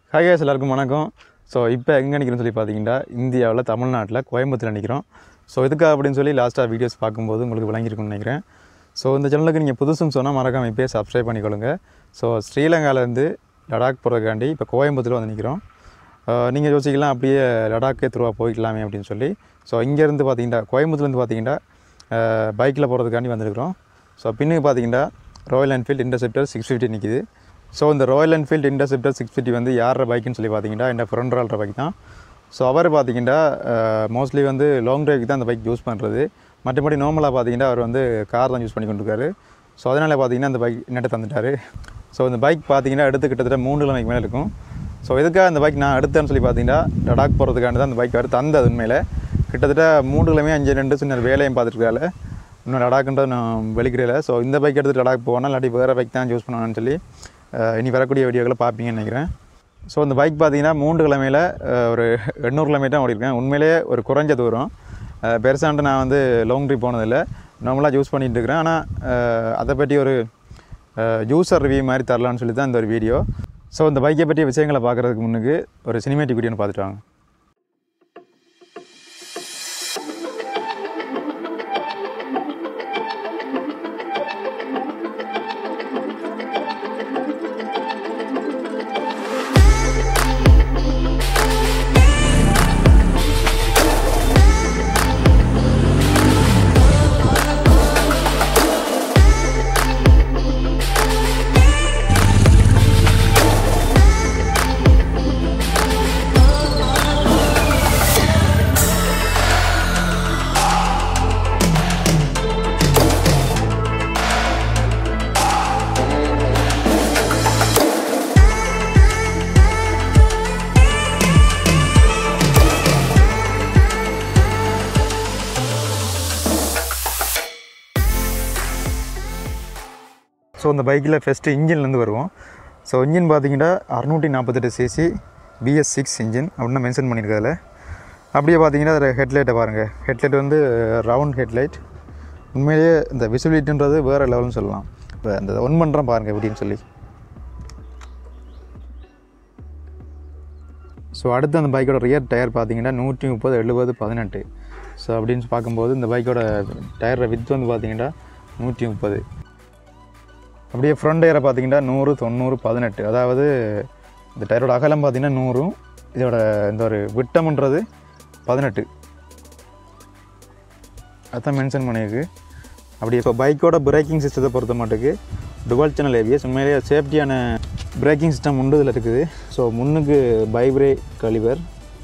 Hi guys எல்லாருக்கும் வணக்கம் so இப்போ எங்கே நிற்கிறோன்னு சொல்லி பார்த்தீங்கன்னா இந்தியாவில் தமிழ்நாட்டில் கோயம்புத்தூர் நிற்கிறோம் ஸோ இதுக்காக அப்படின்னு சொல்லி லாஸ்ட்டாக வீடியோஸ் பார்க்கும்போது உங்களுக்கு விளங்கியிருக்கும்னு நினைக்கிறேன் ஸோ இந்த சேனலுக்கு நீங்கள் புதுசுன்னு சொன்னால் மறக்காம இப்போயே சப்ஸ்கிரைப் பண்ணிக்கொள்ளுங்க ஸோ ஸ்ரீலங்காலேருந்து லடாக் போகிறதுக்காண்டி இப்போ கோயம்புத்தூர் வந்து நிற்கிறோம் நீங்கள் யோசிக்கலாம் அப்படியே லடாக்கே த்ரூவாக போய்க்கலாமே அப்படின்னு சொல்லி ஸோ இங்கேருந்து பார்த்தீங்கன்னா கோயம்புத்தூர்லேருந்து பார்த்தீங்கன்னா பைக்கில் போகிறதுக்காண்டி வந்திருக்கிறோம் ஸோ பின்னுக்கு பார்த்தீங்கன்னா Royal Enfield Interceptor six fifty நிற்கிது ஸோ இந்த Royal Enfield Interceptor six fifty வந்து யார பைக்குன்னு சொல்லி பார்த்தீங்கன்னா என்ன ஃப்ரெண்ட் ஆள்ற பைக் தான் ஸோ அவர் பார்த்தீங்கன்னா மோஸ்ட்லி வந்து லாங் டிரைவுக்கு தான் அந்த பைக் யூஸ் பண்ணுறது மற்றபடி நார்மலாக பார்த்தீங்கன்னா அவர் வந்து கார் தான் யூஸ் பண்ணி கொண்டிருக்காரு ஸோ அதனால் பார்த்தீங்கன்னா அந்த பைக் என்னட்ட தந்துட்டார் ஸோ இந்த பைக் பார்த்தீங்கன்னா எடுத்து கிட்டத்தட்ட மூணு கிழமைக்கு மேலே இருக்கும் ஸோ எதுக்காக அந்த பைக் நான் எடுத்தேன்னு சொல்லி பார்த்தீங்கன்னா லடாக் போகிறதுக்காண்டி தான் அந்த பைக் அவர் தந்தது உண்மையில் கிட்டத்தட்ட மூணு கிழமையும் அஞ்சு ரெண்டு சின்ன வேலையும் பார்த்துருக்கால இன்னும் லடாக்குன்றது நான் வெளிக்கிடல ஸோ இந்த பைக் எடுத்துகிட்டு லடாக் போனால் இல்லாட்டி வேறு பைக் தான் யூஸ் பண்ணணும்னு சொல்லி அஹ், இனி வரக்கூடிய வீடியோக்களை பார்ப்பீங்கன்னு நினைக்கிறேன் ஸோ இந்த பைக் பார்த்தீங்கன்னா மூன்று கிழமையில் ஒரு எண்ணூறு கிலோமீட்டர் ஓடிருக்கேன் உண்மையிலேயே ஒரு குறைஞ்ச தூரம் அஹ், பெருசான்ட்டு நான் வந்து லாங் ட்ரிப் போனதில்லை நார்மலாக யூஸ் பண்ணிட்டு இருக்கிறேன் ஆனால் அதை பற்றி ஒரு யூசர் ரிவ்யூ மாதிரி தரலான்னு சொல்லி தான் இந்த ஒரு வீடியோ ஸோ இந்த பைக்கை பற்றிய விஷயங்களை பார்க்குறதுக்கு முன்னுக்கு ஒரு சினிமேட்டிக் வீடியோன்னு பார்த்துட்டு வாங்க ஸோ இந்த பைக்கில் ஃபஸ்ட்டு இன்ஜின்லேருந்து வருவோம் ஸோ இன்ஜின் பார்த்தீங்கன்னா அறுநூற்றி நாற்பத்தெட்டு சிசி பிஎஸ் சிக்ஸ் இன்ஜின் அப்படின்னு மென்ஷன் பண்ணியிருக்கிறதுல அப்படியே பார்த்தீங்கன்னா அதில் ஹெட்லைட்டை பாருங்கள் ஹெட்லைட் வந்து ரவுண்ட் ஹெட்லைட் உண்மையிலேயே இந்த விசிபிலிட்டின்றது வேறு லெவல்னு சொல்லலாம் இப்போ அந்த ஒன் பண்ணுறோம் பாருங்கள் எப்படின்னு சொல்லி ஸோ அடுத்து அந்த பைக்கோட ரியர் டயர் பார்த்தீங்கன்னா நூற்றி முப்பது எழுபது பதினெட்டு ஸோ அப்படின்னு பார்க்கும்போது இந்த பைக்கோட டயரோட வித் வந்து பார்த்தீங்கன்னா நூற்றி முப்பது அப்படியே ஃப்ரண்ட் டயரை பார்த்தீங்கன்னா நூறு தொண்ணூறு பதினெட்டு அதாவது இந்த டயரோட அகலம் பார்த்தீங்கன்னா நூறும் இதோட இந்த ஒரு விட்டம்ன்றது பதினெட்டு அதான் மென்ஷன் பண்ணியிருக்கு அப்படி இப்போ பைக்கோட பிரேக்கிங் சிஸ்டத்தை பொறுத்த மாட்டுக்கு டுவல் சேனல் ஏபிஎஸ் உண்மையிலேயே சேஃப்டியான பிரேக்கிங் சிஸ்டம் உண்டு இதில் இருக்குது ஸோ முன்னுக்கு பைப்ரே கலிவர்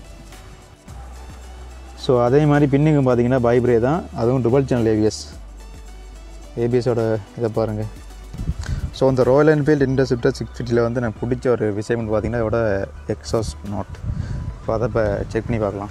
ஸோ அதே மாதிரி பின்னுக்கு பார்த்தீங்கன்னா பைப்ரே தான் அதுவும் டுவல் சேனல் ஏபிஎஸ் ஏபிஎஸோட இதை பாருங்கள் ஸோ இந்த ராயல் என்ஃபீல்டு இன்டர்செப்டர் சிக்ஸ் ஃபிஃப்டியில் வந்து எனக்கு பிடிச்ச ஒரு விஷயம்னு பார்த்தீங்கன்னா இதோட எக்ஸாஸ் நோட் இப்போ அதை இப்போ செக் பண்ணி பார்க்கலாம்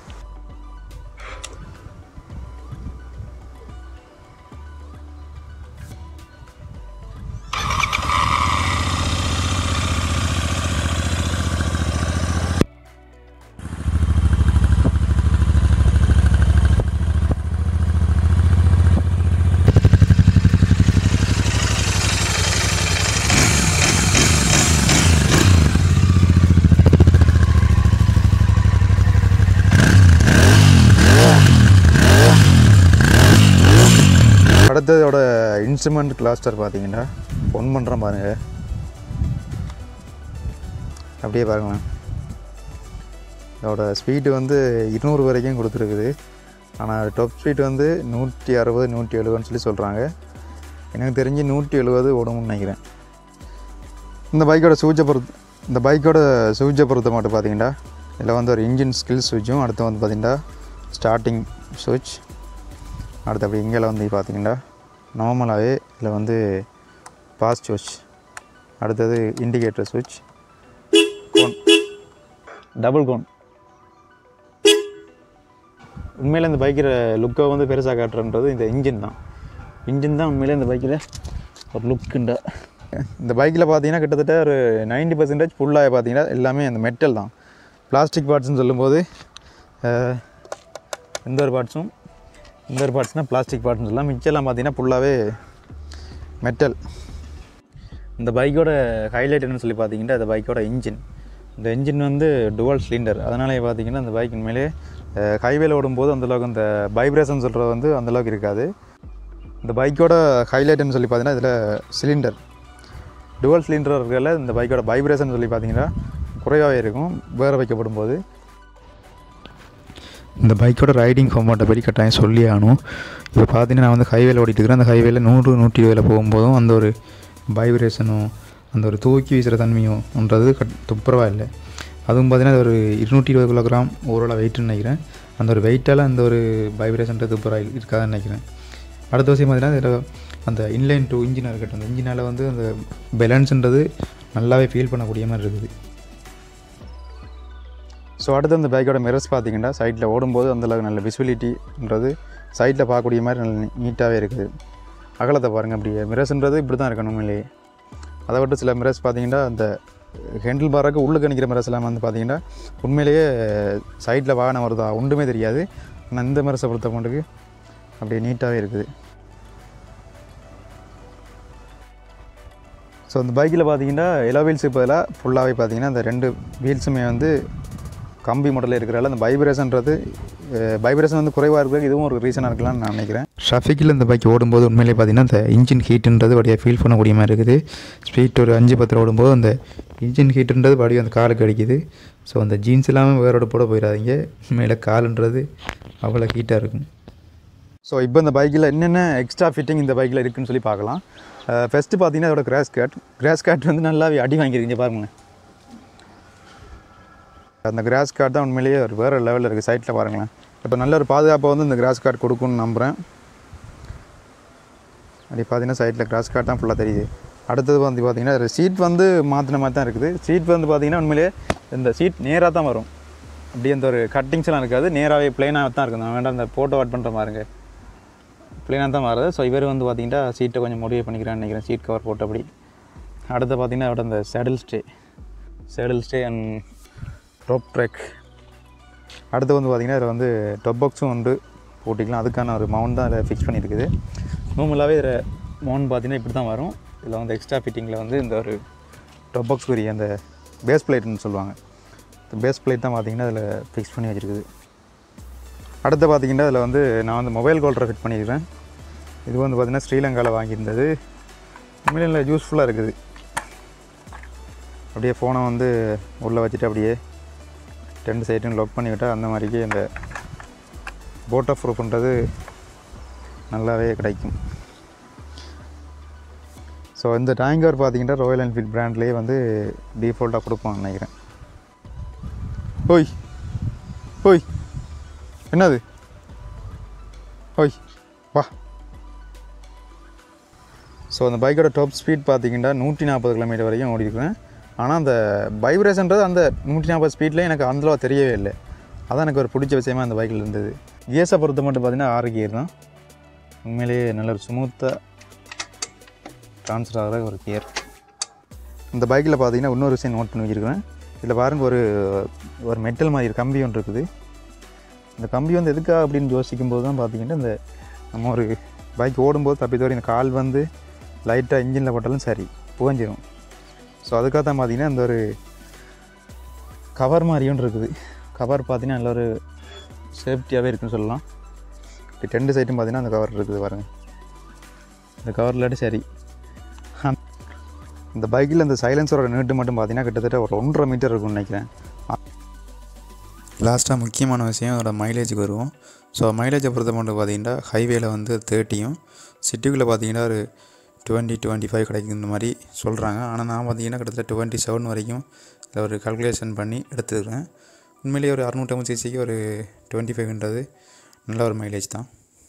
அடுத்ததோட இன்ஸ்ட்ருமெண்ட் கிளாஸ்டர் பார்த்தீங்கன்னா ஒன் பண்ணுறேன் பாருங்கள் அப்படியே பாருங்களேன் இதோட ஸ்பீடு வந்து இருநூறு வரைக்கும் கொடுத்துருக்குது ஆனால் டாப் ஸ்பீட் வந்து நூற்றி அறுபது நூற்றி எழுபதுன்னு சொல்லி சொல்கிறாங்க எனக்கு தெரிஞ்சு நூற்றி எழுபது ஓடும்னு நினைக்கிறேன் இந்த பைக்கோட சூச்சை பொறுத்து இந்த பைக்கோட சூச்சை பொறுத்த மட்டும் பார்த்தீங்கன்னா இதில் வந்து ஒரு இன்ஜின் ஸ்கில் சுவிட்சும் அடுத்து வந்து பார்த்தீங்கன்னா ஸ்டார்டிங் சுவிட்ச் அடுத்து அப்படி இங்கே வந்து பார்த்தீங்கன்னா நார்மலாகவே இதில் வந்து பாஸ் சுவிட்ச் அடுத்தது இண்டிகேட்டர் சுவிட்ச் கோன் டபுள் கோன் உண்மையில் இந்த பைக்கில் லுக்கை வந்து பெருசாக காட்டுறன்றது இந்த இன்ஜின் தான் இன்ஜின் தான் உண்மையிலே இந்த பைக்கில் ஒரு லுக்குண்டா இந்த பைக்கில் பார்த்தீங்கன்னா கிட்டத்தட்ட ஒரு 90% பர்சன்டேஜ் ஃபுல்லாக பார்த்தீங்கன்னா எல்லாமே அந்த மெட்டல் தான் பிளாஸ்டிக் பார்ட்ஸ்னு சொல்லும்போது அஹ், எந்த ஒரு பார்ட்ஸும் இந்த ஒரு பார்ட்ஸ்னால் பிளாஸ்டிக் பார்ட்ஸ்னு சொல்லலாம் மிச்சம்லாம் பார்த்தீங்கன்னா ஃபுல்லாகவே மெட்டல் இந்த பைக்கோட ஹைலைட் என்னன்னு சொல்லி பார்த்தீங்கன்னா இந்த பைக்கோட இன்ஜின் இந்த என்ஜின் வந்து டுவல் சிலிண்டர் அதனாலே பார்த்தீங்கன்னா இந்த பைக் உண்மையிலே ஹைவேல ஓடும்போது அந்தளவுக்கு இந்த வைப்ரேஷன் சொல்கிறது வந்து அந்தளவுக்கு இருக்காது இந்த பைக்கோட ஹைலைட்னு சொல்லி பார்த்தீங்கன்னா இதில் சிலிண்டர் டுவல் சிலிண்டர் இருக்கிறதுல இந்த பைக்கோட வைப்ரேஷன் சொல்லி பார்த்தீங்கன்னா குறைவாகவே இருக்கும் வேற வைக்கப்படும் போது இந்த பைக்கோட ரைடிங் கம்ஃபர்ட்டை பற்றி கட்டாயம் சொல்லி ஆகணும் இப்போ பார்த்தீங்கன்னா நான் வந்து ஹைவேல ஓடிட்டு இருக்கிறேன் அந்த ஹைவேல நூறு நூற்றி இருபதில் போகும்போதும் அந்த ஒரு வைப்ரேஷனும் அந்த ஒரு தூக்கி வீசுகிற தன்மையும்ன்றது கட் துப்புரவாக இல்லை அதுவும் பார்த்தீங்கன்னா அது ஒரு இருநூற்றி இருபது கிலோகிராம் ஓவரால் வெயிட்னு நினைக்கிறேன் அந்த ஒரு வெயிட்டால் அந்த ஒரு வைப்ரேஷன்றது துப்புரவாக இருக்காதுன்னு நினைக்கிறேன் அடுத்த விஷயம் பார்த்தீங்கன்னா இதில் அந்த இன்லைன் டூ இன்ஜினாக இருக்கட்டும் அந்த இன்ஜினால் வந்து அந்த பேலன்ஸுன்றது நல்லாவே ஃபீல் பண்ணக்கூடிய மாதிரி இருக்குது ஸோ அடுத்து அந்த பைக்கோட மிரர்ஸ் பார்த்தீங்கன்னா சைட்டில் ஓடும்போது அந்தளவுக்கு நல்ல விசுவலிட்டின்றது சைட்டில் பார்க்கக்கூடிய மாதிரி நல்ல நீட்டாகவே இருக்குது அகலத்தை பாருங்கள் அப்படியே மிரர்ஸ்ன்றது இப்படி தான் இருக்கணும் உண்மையிலேயே அதை விட்டு சில மிரர்ஸ் பார்த்தீங்கன்னா அந்த ஹேண்டில் பாருக்கு உள்ளுக்கு நிற்கிற மிரர்ஸ் எல்லாம் வந்து பார்த்தீங்கன்னா உண்மையிலேயே சைட்டில் வாகனம் வருதா ஒன்றுமே தெரியாது ஆனால் இந்த மிரர்ஸை பொறுத்த மட்டுக்கு அப்படியே நீட்டாகவே இருக்குது ஸோ அந்த பைக்கில் பார்த்தீங்கன்னா எலோ வீல்ஸுக்கு பதிலாக ஃபுல்லாகவே பார்த்தீங்கன்னா அந்த ரெண்டு வீல்ஸுமே வந்து கம்பி மாடலில் இருக்கிறதால அந்த வைப்ரேஷன்றது வைப்ரேஷன் வந்து குறைவாக இருக்கிறது இதுவும் ஒரு ரீசனாக இருக்கலாம்னு நான் நினைக்கிறேன் ட்ராஃபிக்கில் இந்த பைக் ஓடும்போது உண்மையிலே பார்த்தீங்கன்னா அந்த இன்ஜின் ஹீட்டுன்றது வழியாக ஃபீல் பண்ணக்கூடிய மாதிரி இருக்குது ஸ்பீட் ஒரு அஞ்சு பத்தில் ஓடும்போது அந்த இன்ஜின் ஹீட்டுன்றது வழியாக அந்த காலுக்கு அடிக்குது ஸோ அந்த ஜீன்ஸ் இல்லாமல் வேறோட போட போயிடாதீங்க உண்மையில் காலுன்றது அவ்வளோ ஹீட்டாக இருக்கும் ஸோ இப்போ இந்த பைக்கில் என்னென்ன எக்ஸ்ட்ரா ஃபிட்டிங் இந்த பைக்கில் இருக்குன்னு சொல்லி பார்க்கலாம் ஃபஸ்ட்டு பார்த்தீங்கன்னா அதோட கிராஸ் கேட் கிராஸ் கேட் வந்து நல்லாவே அடி வாங்கியிருக்கீங்க பாருங்க அந்த கிராஸ் கார்டு தான் உண்மையிலேயே ஒரு வேறு லெவலில் இருக்குது சைட்டில் பாருங்களேன் இப்போ நல்ல ஒரு பாதுகாப்பை வந்து இந்த கிராஸ் கார்டு கொடுக்கும்னு நம்புகிறேன் அப்படி பார்த்தீங்கன்னா சைட்டில் கிராஸ் கார்டு தான் ஃபுல்லாக தெரியுது அடுத்தது வந்து பார்த்தீங்கன்னா சீட் வந்து மாற்றின மாதிரி தான் இருக்குது சீட் வந்து பார்த்தீங்கன்னா உண்மையிலேயே இந்த சீட் நேராக தான் வரும் அப்படி அந்த ஒரு கட்டிங்ஸ்லாம் இருக்காது நேராகவே ப்ளைனாக தான் இருக்கும் நான் வேண்டாம் அந்த ஃபோட்டோ ஆட் பண்ணுற மாதிரிங்க ப்ளைனாக தான் வருது ஸோ இவர் வந்து பார்த்தீங்கன்னா சீட்டை கொஞ்சம் மோடிஃபை பண்ணிக்கிறான்னு நினைக்கிறேன் சீட் கவர் போட்டபடி அடுத்து பார்த்தீங்கன்னா அதோட அந்த saddle stay saddle stay and rope trek அடுத்து வந்து பார்த்திங்கன்னா இதில் வந்து டொப் பாக்ஸும் வந்து போட்டிக்கலாம் அதுக்கான ஒரு மவுண்ட் தான் இதில் ஃபிக்ஸ் பண்ணியிருக்குது நார்மலாகவே இதில் மவுண்ட் பார்த்தீங்கன்னா இப்படி தான் வரும் இதில் வந்து எக்ஸ்ட்ரா ஃபிட்டிங்கில் வந்து இந்த ஒரு டொப் பாக்ஸ் உரிய அந்த பேஸ் பிளேட்னு சொல்லுவாங்க இந்த பேஸ் பிளேட் தான் பார்த்தீங்கன்னா இதில் ஃபிக்ஸ் பண்ணி வச்சுருக்குது அடுத்து பார்த்தீங்கன்னா இதில் வந்து நான் வந்து மொபைல் ஹோல்டரை ஃபிட் பண்ணியிருக்கிறேன் இது வந்து பார்த்திங்கன்னா ஸ்ரீலங்காவில் வாங்கியிருந்தது உண்மையிலே யூஸ்ஃபுல்லாக இருக்குது அப்படியே ஃபோனை வந்து உள்ளே வச்சுட்டு அப்படியே ரெண்டு சைட்டும் லாக் பண்ணி விட்டால் அந்த மாதிரிக்கு இந்த போட் ஆஃப் ப்ரூஃப்ன்றது நல்லாவே கிடைக்கும் ஸோ இந்த டேங்கர் பார்த்தீங்கன்னா ராயல் என்ஃபீல்ட் பிராண்ட்லேயே வந்து டிஃபால்ட்டாக கொடுப்பான்னு நினைக்கிறேன் ஓய் ஓய் என்னது ஓய் வா ஸோ அந்த பைக்கோட டாப் ஸ்பீட் பார்த்தீங்கன்னா நூற்றி நாற்பது கிலோமீட்டர் வரைக்கும் ஓடிருக்கிறேன் ஆனால் அந்த வைப்ரேஷன்றது அந்த நூற்றி நாற்பது ஸ்பீட்லேயே எனக்கு அந்தளவா தெரியவே இல்லை அதான் எனக்கு ஒரு பிடிச்ச விஷயமா அந்த பைக்கில் இருந்தது கியர்ஸை பொறுத்த மட்டும் பார்த்தீங்கன்னா ஆறு கியர் தான் உண்மையிலேயே நல்ல ஒரு ஸ்மூத்தாக ட்ரான்ஸ்ஃபர் ஆகிற ஒரு கியர் இந்த பைக்கில் பார்த்தீங்கன்னா இன்னொரு விஷயம் நோட் பண்ணி வச்சுருக்கேன் இதில் பாருங்கள் ஒரு ஒரு மெட்டல் மாதிரி கம்பி ஒன்று இருக்குது இந்த கம்பி வந்து எதுக்காக அப்படின்னு யோசிக்கும் போது தான் பார்த்தீங்கன்னா இந்த நம்ம ஒரு பைக் ஓடும்போது தப்பி தவிர இந்த கால் வந்து லைட்டாக இன்ஜினில் போட்டாலும் சரி புகஞ்சிரும் ஸோ அதுக்காக தான் பார்த்தீங்கன்னா இந்த ஒரு கவர் மாதிரி ஒன்று இருக்குது கவர் பார்த்தீங்கன்னா நல்ல ஒரு சேஃப்டியாகவே இருக்குன்னு சொல்லலாம் இப்படி ரெண்டு சைட்டும் பார்த்தீங்கன்னா அந்த கவர் இருக்குது பாருங்க இந்த கவர் இல்லாட்டி சரி ஹம். இந்த பைக்கில் இந்த சைலன்சரோட நீட்டு மட்டும் பார்த்தீங்கன்னா கிட்டத்தட்ட ஒரு ஒன்றரை மீட்டர் இருக்கும்னு நினைக்கிறேன் லாஸ்ட்டாக முக்கியமான விஷயம் அதோட மைலேஜுக்கு வருவோம் ஸோ மைலேஜை பொறுத்த மட்டும் பார்த்தீங்கன்னா ஹைவேல வந்து தேர்ட்டியும் சிட்டிக்குள்ளே பார்த்தீங்கன்னா ஒரு டுவெண்ட்டி டுவெண்ட்டி ஃபைவ் கிடைக்குன்ற மாதிரி சொல்கிறாங்க ஆனால் நான் பார்த்தீங்கன்னா கிட்டத்தட்ட டுவெண்ட்டி செவன் வரைக்கும் இதில் ஒரு கால்குலேஷன் பண்ணி எடுத்துக்கிறேன் உண்மையிலேயே ஒரு அறுநூற்றம்பது சிசிக்கு ஒரு டுவெண்ட்டி ஃபைவ்ன்றது நல்ல ஒரு மைலேஜ் தான்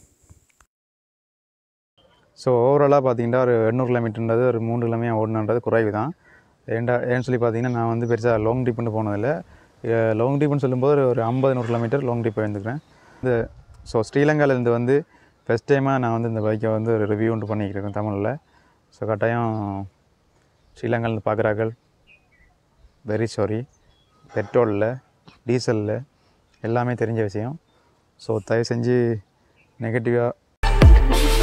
ஸோ ஓவராலாக பார்த்தீங்கன்னா ஒரு எண்ணூறு கிலோமீட்டர்ன்றது ஒரு மூணு கிலோமீட்டர் ஓடணுன்றது குறைவு தான் ஏன்டா ஏன்னு சொல்லி பார்த்தீங்கன்னா நான் வந்து பெருசாக லாங் ட்ரிப்புன்னு போனதில்லை லாங் ட்ரிப்புன்னு சொல்லும்போது ஒரு- ஒரு ஐம்பது நூறு கிலோமீட்டர் லாங் ட்ரிப் போயிருந்துக்கிறேன் இந்த ஸோ ஸ்ரீலங்காவிலேருந்து வந்து ஃபஸ்ட் டைமாக நான் வந்து இந்த பைக்கை வந்து ஒரு ரிவ்யூ ஒன்று பண்ணிக்கிறேன் தமிழில் ஸோ கட்டாயம் ஸ்ரீலங்காவிலேருந்து பார்க்குறார்கள் வெரி சாரி பெட்ரோலில் டீசலில் எல்லாமே தெரிஞ்ச விஷயம் ஸோ தயவு செஞ்சு நெகட்டிவாக